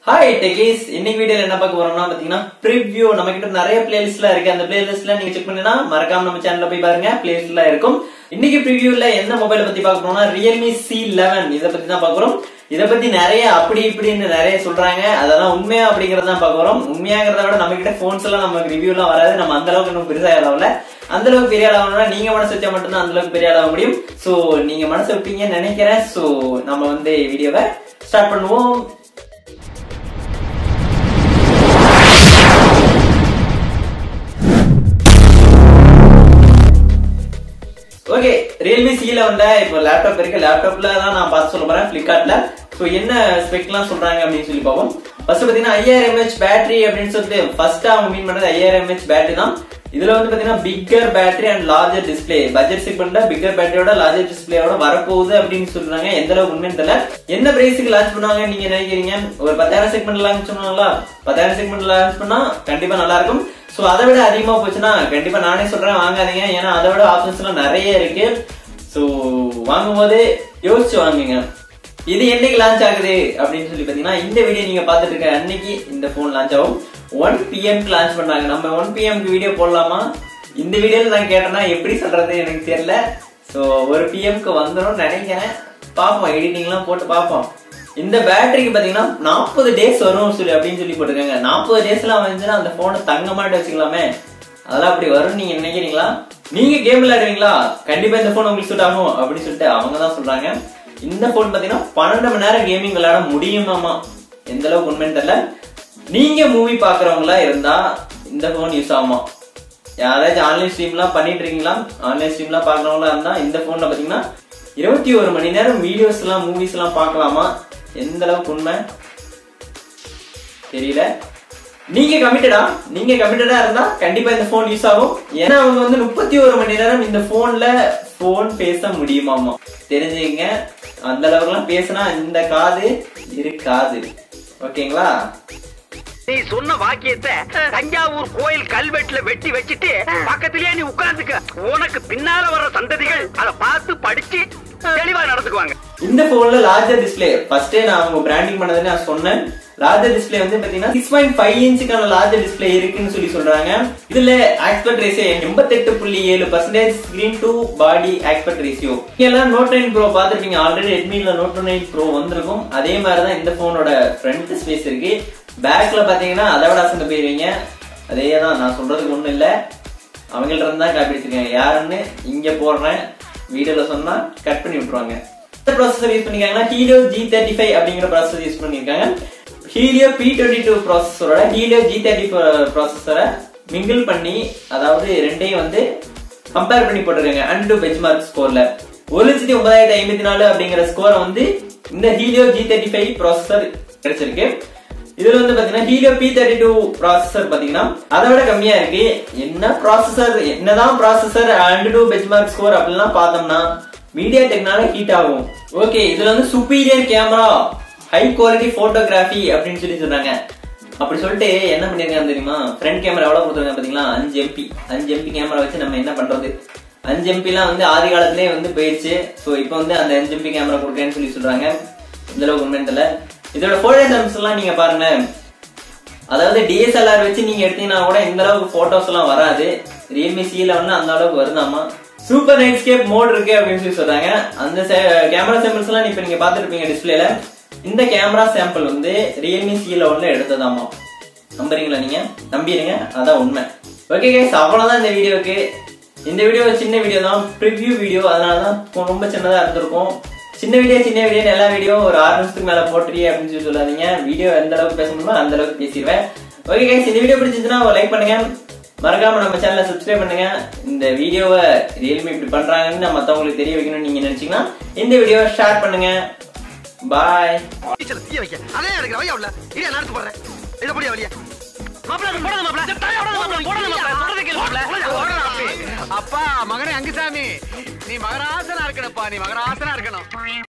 hi டெகிஸ் இன்னைக்கு வீடியோல என்ன பார்க்க போறோம்னா பாத்தீங்கன்னா ப்ரிவ்யூ நம்ம கிட்ட நிறைய பிளேலிஸ்ட்ல இருக்கு அந்த பிளேலிஸ்ட்ல நீங்க செக் பண்ணினா மறக்காம நம்ம சேனல்ல போய் பாருங்க பிளேலிஸ்ட்ல இருக்கும் இன்னைக்கு ப்ரிவ்யூல எந்த மொபைல் பத்தி பார்க்க போறோம்னா ரியல்மி சி லெவன் இதை பத்தி தான் பார்க்க போறோம் இதை பத்தி நிறைய அப்படி இப்படின்னு நிறைய சொல்றாங்க அதெல்லாம் உண்மையா அப்படிங்கறத தான் பார்க்க போறோம் உண்மையாங்கிறத விட நம்ம கிட்ட போன்ஸ் எல்லாம் நமக்கு ரிவ்யூ எல்லாம் வராது நம்ம அந்த அளவுக்கு இன்னும் பெருசா அளவுல அந்த அளவுக்கு பெரிய ஆளாகணும்னா நீங்க மனசு வச்சா மட்டும்தான் அந்த அளவுக்கு பெரிய ஆளாக முடியும் சோ நீங்க மனசு வைப்பீங்கன்னு நினைக்கிறேன் சோ நம்ம வந்து வீடியோவை ஸ்டார்ட் பண்ணுவோம் ஓகே ரியல்மி சில வந்த இப்போ லேப்டாப் இருக்கு லேப்டாப்ல தான் நான் பார்த்து சொல்ல போறேன் பிளிப்கார்ட்ல ஸோ என்ன ஸ்பெக்லாம் சொல்றாங்க அப்படின்னு சொல்லி பார்ப்போம் ஃபர்ஸ்ட் பாத்தீங்கன்னா ஐயாயிரம் எம்ஹெச் பேட்டரி அப்படின்னு சொல்லிட்டு ஃபர்ஸ்ட் அவங்க மீன் பண்றது ஐயாயிரம் எம்ஹெச் பேட்டரி தான் இதுல வந்து பாத்தீங்கன்னா bigger battery and larger display budget செக்மெண்ட்ல பிக்கர் பேட்டரியோட லார்ஜர் டிஸ்பிளேயோட வரப்போகுது அப்படின்னு சொல்றாங்க எந்த அளவுக்கு உண்மைன்னு தெரியல என்ன பிரைஸுக்கு லான்ச் பண்ணுவாங்க நீங்க நினைக்கிறீங்க ஒரு பத்தாயிரம் செக்மெண்ட் லான்ச் பண்ணுவாங்களா பத்தாயிரம் செக்மெண்ட் லான்ச் பண்ணா கண்டிப்பா நல்லா இருக்கும் சோ அதை விட அதிகமா போச்சுன்னா கண்டிப்பா நானே சொல்றேன் வாங்காதீங்க ஏன்னா அதை விட ஆப்ஷன்ஸ் எல்லாம் நிறைய இருக்கு சோ வாங்கும் போது யோசிச்சு வாங்குங்க இது என்னைக்கு லான்ச் ஆகுது அப்படின்னு சொல்லி பாத்தீங்கன்னா இந்த வீடியோ நீங்க பாத்துட்டு இருக்க அன்னைக்கு இந்த போன் லான்ச் ஆகும் ஒன் பிஎம்க்கு லான்ச் பண்ணாங்க நம்ம ஒன் பிஎம்க்கு வீடியோ போடலாமா இந்த வீடியோல நான் கேட்டேன்னா எப்படி சொல்றது எனக்கு தெரியல சோ ஒரு பிஎம்க்கு வந்துடும் நினைக்கிறேன் பாப்போம் எடிட்டிங்லாம் போட்டு பாப்போம் இந்த பேட்டரிக்கு பாத்தீங்கன்னா நாற்பது டேஸ் வரும் சொல்லி அப்படின்னு சொல்லி போட்டிருக்காங்க நாற்பது டேஸ் எல்லாம் வந்துச்சுன்னா அந்த போனை தங்க மாட்டு வச்சுக்கலாமே அதெல்லாம் அப்படி வரும் நீங்க நினைக்கிறீங்களா நீங்க கேம் விளையாடுவீங்களா கண்டிப்பா இந்த போன் உங்களுக்கு சூட் ஆகும் அப்படின்னு சொல்லிட்டு அவங்க தான் சொல்றாங்க இந்த போன் பாத்தீங்கன்னா பன்னெண்டு மணி நேரம் கேமிங் விளையாட முடியுமாமா எந்த அளவுக்கு உண்மைன்னு தெரியல நீங்க மூவி பாக்குறவங்களா இருந்தா இந்த போன் யூஸ் ஆகுமா யாராச்சும் ஆன்லைன் ஸ்ட்ரீம்லாம் பண்ணிட்டு இருக்கீங்களா ஆன்லைன் ஸ்ட்ரீம்லாம் பாக்குறவங்களா இருந்தா இந்த போன்ல பாத்தீங்கன்னா இருபத்தி ஒரு மணி நேரம் வீடியோஸ் எல்லாம் மூவிஸ் எல்லாம் பார்க்கலாமா எந்த அளவுக்கு உண்மை தெரியல நீங்க கமிட்டடா நீங்க கமிட்டடா இருந்தா கண்டிப்பா இந்த போன் யூஸ் ஆகும் ஏன்னா அவங்க வந்து முப்பத்தி ஒரு மணி நேரம் இந்த போன்ல போன் பேச முடியுமாமா தெரிஞ்சுங்க அந்த அளவுக்கு எல்லாம் பேசினா இந்த காது இருக்காது ஓகேங்களா நீ சொன்ன வாக்கியத்தை தஞ்சாவூர் கோயில் கல்வெட்டுல வெட்டி வச்சிட்டு பக்கத்திலேயே நீ உட்கார்ந்துக்க உனக்கு பின்னால வர்ற சந்ததிகள் அதை பார்த்து படிச்சு தெளிவா நடந்துக்குவாங்க இந்த போன்ல லார்ஜர் டிஸ்பிளே ஃபர்ஸ்டே நான் அவங்க பிராண்டிங் பண்ணதுன்னு நான் சொன்னேன் லார்ஜர் டிஸ்பிளே வந்து பாத்தீங்கன்னா சிக்ஸ் பாயிண்ட் ஃபைவ் இன்ச்சுக்கான லார்ஜர் டிஸ்பிளே இருக்குன்னு சொல்லி சொல்றாங்க இதுல ஆக்ஸ்பர்ட் ரேஷியோ எண்பத்தெட்டு புள்ளி ஏழு percentage screen to body aspect ratio எல்லாம் நோட் நைன் ப்ரோ பார்த்துருப்பீங்க ஆல்ரெடி ரெட்மில நோட் நைன் ப்ரோ வந்திருக்கும் அதே மாதிரிதான் இந்த போனோட ஃப்ரண்ட் ஸ்பேஸ் இருக்கு பேக்ல பாத்தீங்கன்னா அதை விட அசந்து போயிருவீங்க அதே தான் நான் சொல்றதுக்கு ஒண்ணும் இல்ல அவங்கள்ட்ட இருந்து தான் காப்பி அடிச்சிருக்கேன் யாருன்னு இங்க போடுறேன் வீடியோல சொன்னா கட் பண்ணி விட்டுருவாங்க இந்த ப்ராசஸர் யூஸ் பண்ணிருக்காங்கன்னா ஹீலியோ ஜி தேர்ட்டி ஃபைவ் அப்படிங்கிற ப்ராசஸர் யூஸ் பண்ணிருக்காங்க ஹீலியோ பி டுவெண்ட்டி டூ ப்ராசஸரோட ஹீலியோ ஜி தேர்ட்டி ப்ராசஸரை மிங்கிள் பண்ணி அதாவது ரெண்டையும் வந்து கம்பேர் பண்ணி போட்டிருக்காங்க அண்ட் டூ பெஞ்ச் மார்க் ஸ்கோர்ல ஒரு லட்சத்தி ஒன்பதாயிரத்தி ஐம்பத்தி நாலு அப்படிங்கிற ஸ்கோரை வந்து இந்த Helio G thirty five processor கிடைச்சிருக்கு இதுல வந்து பாத்தீங்கன்னா Helio P thirty two processor பாத்தீங்கன்னா அதை விட கம்மியா இருக்கு என்ன ப்ராசஸர் என்னதான் processor and AnTuTu benchmark score அப்படிலாம் பார்த்தோம்னா மீடியா டெக்னால ஹீட் ஆகும் ஓகே இதுல வந்து superior camera high quality photography அப்படின்னு சொல்லி சொல்றாங்க அப்படி சொல்லிட்டு என்ன பண்ணிருக்காங்க தெரியுமா ஃப்ரண்ட் கேமரா எவ்வளவு கொடுத்துருக்காங்க பாத்தீங்களா அஞ்சு எம்பி அஞ்சு எம்பி கேமரா வச்சு நம்ம என்ன பண்றது அஞ்சு எம்பி எல்லாம் வந்து ஆதி காலத்திலேயே வந்து போயிடுச்சு சோ இப்போ வந்து அந்த அஞ்சு எம்பி கேமரா கொடுக்குறேன்னு சொல்லி சொல்றாங்க இந்த அளவுக்கு உண்மைன்னு தெரியல இதோட போட்டோ சாம்ஸ் எல்லாம் நீங்க பாருங்க அதாவது டிஎஸ்எல்ஆர் வச்சு நீங்க எடுத்தீங்கன்னா கூட இந்த அளவுக்கு போட்டோஸ் எல்லாம் வராது ரியல்மி சி லெவன் அந்த அளவுக்கு வருதாமா சூப்பர் நைட் ஸ்கேப் மோட் இருக்கு அப்படின்னு சொல்லி சொல்றாங்க அந்த கேமரா சாம்பிள்ஸ் எல்லாம் இப்ப நீங்க பாத்துருப்பீங்க டிஸ்பிளேல இந்த கேமரா சாம்பிள் வந்து ரியல்மி சி லெவன்ல எடுத்ததாமா நம்புறீங்களா நீங்க நம்பிடுங்க அதான் உண்மை ஓகே கைஸ் அவ்வளவுதான் இந்த வீடியோக்கு இந்த வீடியோ சின்ன வீடியோ தான் ப்ரிவ்யூ வீடியோ அதனாலதான் ரொம்ப சின்னதா இருந்திருக்கும் சின்ன வீடியோ சின்ன வீடியோ எல்லா வீடியோ ஒரு ஆறு நிமிஷத்துக்கு மேல போட்டுறியே அப்படின்னு சொல்லி சொல்லாதீங்க வீடியோ எந்த அளவுக்கு பேச முடியுமோ அந்த அளவுக்கு பேசிடுவேன் ஓகே கைஸ் இந்த வீடியோ பிடிச்சிருந்துச்சுன்னா லைக் பண்ணுங்க மறக்காம நம்ம சேனலை சப்ஸ்கிரைப் பண்ணுங்க இந்த வீடியோவை ரியல்மி இப்படி பண்றாங்கன்னு மத்தவங்களுக்கு தெரிய வைக்கணும்னு நீங்க நினைச்சீங்கன்னா இந்த வீடியோவை ஷேர் பண்ணுங்க பாய் டீச்சர் தீய வைக்க அதே எனக்கு வையா உள்ள இல்லையா நான் எடுத்து போடுறேன் இதை படியா வழியா மாப்பிள்ள போடுங்க மாப்பிள்ள தலைய விடாத மாப்பிள்ள போடுங்க மாப்பிள்ள சொல்றதை கேளு மாப்பிள்ள அப்பா மகனே அங்குசாமி நீ மகராசனா இருக்கணும்ப்பா நீ மகராசனா இருக்கணும்